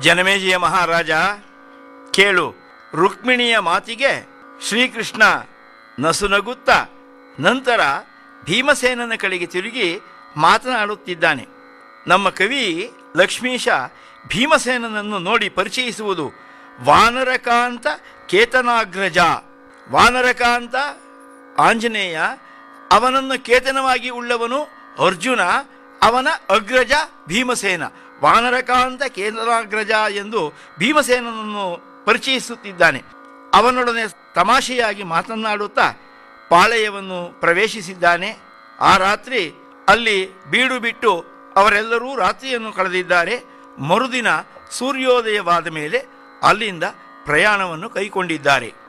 ಜನಮೇಜಯ ಮಹಾರಾಜ ಕೇಳು ರುಕ್ಮಿಣಿಯ ಮಾತಿಗೆ ಶ್ರೀಕೃಷ್ಣ ನಸುನಗುತ್ತ ನಂತರ ಭೀಮಸೇನನ ಕಡೆಗೆ ತಿರುಗಿ ಮಾತನಾಡುತ್ತಿದ್ದಾನೆ ನಮ್ಮ ಕವಿ ಲಕ್ಷ್ಮೀಶ ಭೀಮಸೇನನನ್ನು ನೋಡಿ ಪರಿಚಯಿಸುವುದು ವಾನರಕಾಂತ ಕೇತನಾಗ್ರಜ ವಾನರಕಾಂತ ಆಂಜನೇಯ ಅವನನ್ನು ಕೇತನವಾಗಿ ಉಳ್ಳವನು ಅರ್ಜುನ ಅವನ ಅಗ್ರಜ ಭೀಮಸೇನ ವಾನರಕಾಂತ ಕೇತನಾಗ್ರಜ ಎಂದು ಭೀಮಸೇನನನ್ನು ಪರಿಚಯಿಸುತ್ತಿದ್ದಾನೆ ಅವನೊಡನೆ ತಮಾಷೆಯಾಗಿ ಮಾತನಾಡುತ್ತಾ ಪಾಳೆಯವನ್ನು ಪ್ರವೇಶಿಸಿದ್ದಾನೆ ಆ ರಾತ್ರಿ ಅಲ್ಲಿ ಬೀಡು ಬಿಟ್ಟು ಅವರೆಲ್ಲರೂ ರಾತ್ರಿಯನ್ನು ಕಳೆದಿದ್ದಾರೆ ಮರುದಿನ ಸೂರ್ಯೋದಯವಾದ ಮೇಲೆ ಅಲ್ಲಿಂದ ಪ್ರಯಾಣವನ್ನು ಕೈಕೊಂಡಿದ್ದಾರೆ